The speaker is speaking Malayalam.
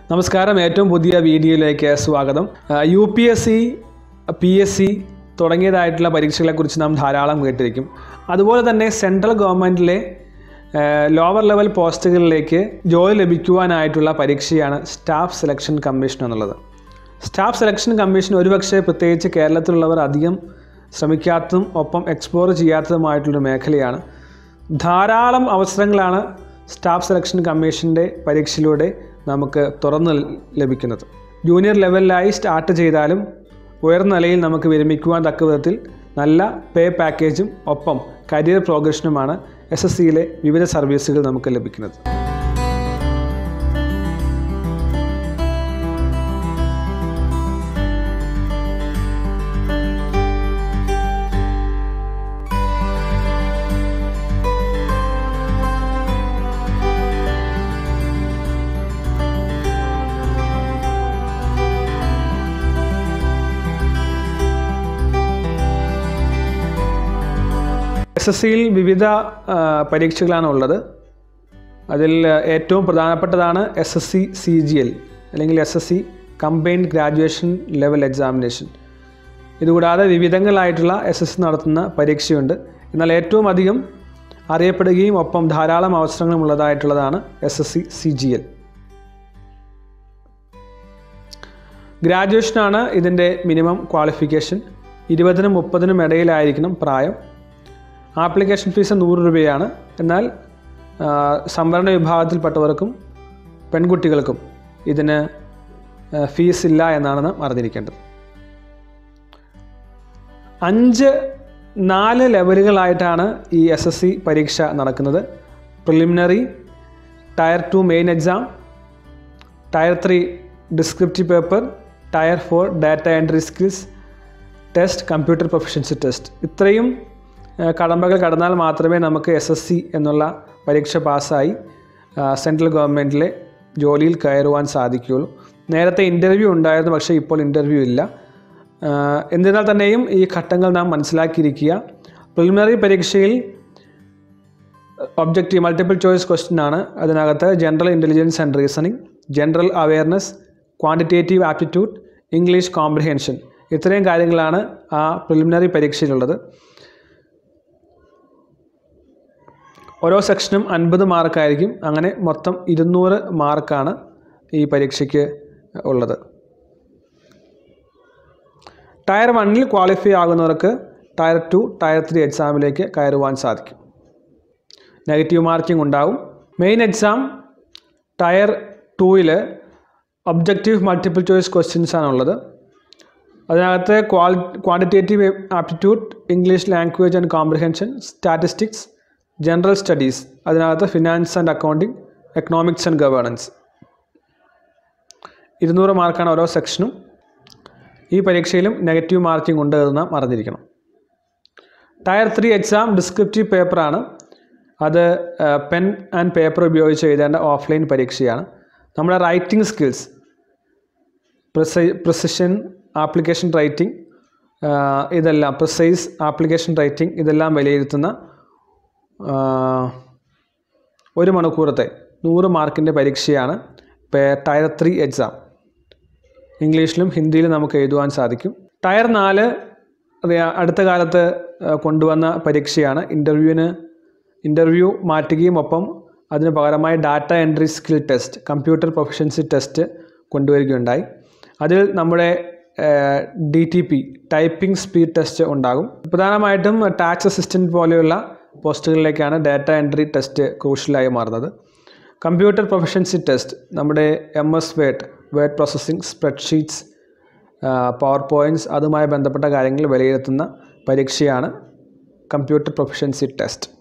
നമസ്കാരം ഏറ്റവും പുതിയ വീഡിയോയിലേക്ക് സ്വാഗതം U P S C P S C തുടങ്ങിയതായിട്ടുള്ള പരീക്ഷകളെക്കുറിച്ച് നാം ധാരാളം കേട്ടിരിക്കും അതുപോലെ തന്നെ സെൻട്രൽ ഗവൺമെൻറ്റിലെ ലോവർ ലെവൽ പോസ്റ്റുകളിലേക്ക് ജോലി ലഭിക്കുവാനായിട്ടുള്ള പരീക്ഷയാണ് സ്റ്റാഫ് സെലക്ഷൻ കമ്മീഷൻ എന്നുള്ളത് സ്റ്റാഫ് സെലക്ഷൻ കമ്മീഷൻ ഒരുപക്ഷെ പ്രത്യേകിച്ച് കേരളത്തിലുള്ളവർ അധികം ശ്രമിക്കാത്തതും ഒപ്പം എക്സ്പ്ലോർ ചെയ്യാത്തതുമായിട്ടുള്ളൊരു മേഖലയാണ് ധാരാളം അവസരങ്ങളാണ് സ്റ്റാഫ് സെലക്ഷൻ കമ്മീഷൻ്റെ പരീക്ഷയിലൂടെ നമുക്ക് തുറന്നു ലഭിക്കുന്നത് ജൂനിയർ ലെവലിലായി സ്റ്റാർട്ട് ചെയ്താലും ഉയർന്ന നിലയിൽ നമുക്ക് വിരമിക്കുവാൻ തക്ക വിധത്തിൽ നല്ല പേ പാക്കേജും ഒപ്പം കരിയർ പ്രോഗ്രഷനുമാണ് എസ് എസ് സിയിലെ വിവിധ സർവീസുകൾ നമുക്ക് ലഭിക്കുന്നത് എസ് എസ് സിയിൽ വിവിധ ആ, പരീക്ഷകളാണ് ഉള്ളത് അതിൽ ഏറ്റവും പ്രധാനപ്പെട്ടതാണ് S S C C G L അല്ലെങ്കിൽ S S C combined graduation level examination ഇതുകൂടാതെ വിവിധങ്ങളായിട്ടുള്ള എസ് എസ് സി നടത്തുന്ന പരീക്ഷയുണ്ട് എന്നാൽ ഏറ്റവും അധികം അറിയപ്പെടുകയും ഒപ്പം ധാരാളം അവസരങ്ങളും ഉള്ളതായിട്ടുള്ളതാണ് S S C C G L ഗ്രാജുവേഷനാണ് ഇതിൻ്റെ മിനിമം ക്വാളിഫിക്കേഷൻ ഇരുപതിനും മുപ്പതിനും ഇടയിലായിരിക്കണം പ്രായം ആപ്ലിക്കേഷൻ ഫീസ് നൂറ് രൂപയാണ് എന്നാൽ ആ, സംവരണ വിഭാഗത്തിൽപ്പെട്ടവർക്കും പെൺകുട്ടികൾക്കും ഇതിന് ആ, ഫീസ് ഇല്ല എന്നാണ് നാം അറിഞ്ഞിരിക്കേണ്ടത് അഞ്ച് നാല് ലെവലുകളായിട്ടാണ് ഈ എസ് എസ് സി പരീക്ഷ നടക്കുന്നത് preliminary tier two main exam tier three descriptive paper tier four data entry skills test computer proficiency test ഇത്രയും ആ, കടമ്പകൾ കടന്നാൽ മാത്രമേ നമുക്ക് എസ് എസ് സി എന്നുള്ള പരീക്ഷ പാസ്സായി ആ, സെൻട്രൽ ഗവൺമെൻറ്റിലെ ജോലിയിൽ കയറുവാൻ സാധിക്കുകയുള്ളൂ നേരത്തെ ഇൻ്റർവ്യൂ ഉണ്ടായിരുന്നു പക്ഷേ ഇപ്പോൾ ഇൻ്റർവ്യൂ ഇല്ല ആ, എന്നിരുന്നാൽ തന്നെയും ഈ ഘട്ടങ്ങൾ നാം മനസ്സിലാക്കിയിരിക്കുക പ്രിലിമിനറി പരീക്ഷയിൽ ഒബ്ജക്റ്റീവ് മൾട്ടിപ്പിൾ ചോയ്സ് ക്വസ്റ്റ്യൻ ആണ് അതിനകത്ത് general intelligence and reasoning general awareness quantitative aptitude English comprehension ഇത്രയും കാര്യങ്ങളാണ് ആ പ്രിലിമിനറി പരീക്ഷയിലുള്ളത് ഓരോ സെക്ഷനും അൻപത് മാർക്കായിരിക്കും അങ്ങനെ മൊത്തം ഇരുന്നൂറ് മാർക്കാണ് ഈ പരീക്ഷയ്ക്ക് ഉള്ളത് ടയർ വണ്ണിൽ ക്വാളിഫൈ ആകുന്നവർക്ക് ടയർ ടു ടയർ ത്രീ എക്സാമിലേക്ക് കയറുവാൻ സാധിക്കും നെഗറ്റീവ് മാർക്കിംഗ് ഉണ്ടാവും മെയിൻ എക്സാം ടയർ ടൂവിൽ ഒബ്ജക്റ്റീവ് മൾട്ടിപ്പിൾ ചോയ്സ് ക്വസ്റ്റ്യൻസ് ആണുള്ളത് അതിനകത്ത് ക്വാളി quantitative aptitude English language and comprehension statistics general studies അതിനകത്ത് finance and accounting economics and governance ഇരുന്നൂറ് മാർക്കാണ് ഓരോ സെക്ഷനും ഈ പരീക്ഷയിലും നെഗറ്റീവ് മാർക്കിംഗ് ഉണ്ട് എന്ന് നാം അറിഞ്ഞിരിക്കണം ടയർ ത്രീ എക്സാം ഡിസ്ക്രിപ്റ്റീവ് പേപ്പറാണ് അത് പെൻ ആൻഡ് പേപ്പർ ഉപയോഗിച്ച് എഴുതേണ്ട ഓഫ്ലൈൻ പരീക്ഷയാണ് നമ്മുടെ writing skills precision application writing ഇതെല്ലാം പ്രിസൈസ് ആപ്ലിക്കേഷൻ റൈറ്റിംഗ് ഇതെല്ലാം വിലയിരുത്തുന്ന ആ, ഒരു മണിക്കൂറത്തെ നൂറ് മാർക്കിൻ്റെ പരീക്ഷയാണ് പേ- ടയർ ത്രീ എക്സാം ഇംഗ്ലീഷിലും ഹിന്ദിയിലും നമുക്ക് എഴുതുവാൻ സാധിക്കും ടയർ നാല് അത് അടുത്ത കാലത്ത് ആ, കൊണ്ടുവന്ന പരീക്ഷയാണ് ഇൻ്റർവ്യൂവിന് ഇൻ്റർവ്യൂ മാറ്റുകയും ഒപ്പം അതിന് പകരമായി data entry skill test computer proficiency test കൊണ്ടുവരികയുണ്ടായി അതിൽ നമ്മുടെ D T P typing speed test ഉണ്ടാകും പ്രധാനമായിട്ടും ടാക്സ് അസിസ്റ്റൻറ്റ് പോലെയുള്ള പോസ്റ്റുകളിലേക്കാണ് ഡാറ്റ എൻട്രി ടെസ്റ്റ് ക്രൂഷ്യലായി മാറുന്നത് കമ്പ്യൂട്ടർ പ്രൊഫഷൻസി ടെസ്റ്റ് നമ്മുടെ M S word word processing spreadsheets power points അതുമായി ബന്ധപ്പെട്ട കാര്യങ്ങൾ വിലയിരുത്തുന്ന പരീക്ഷയാണ് കമ്പ്യൂട്ടർ പ്രൊഫഷൻസി ടെസ്റ്റ്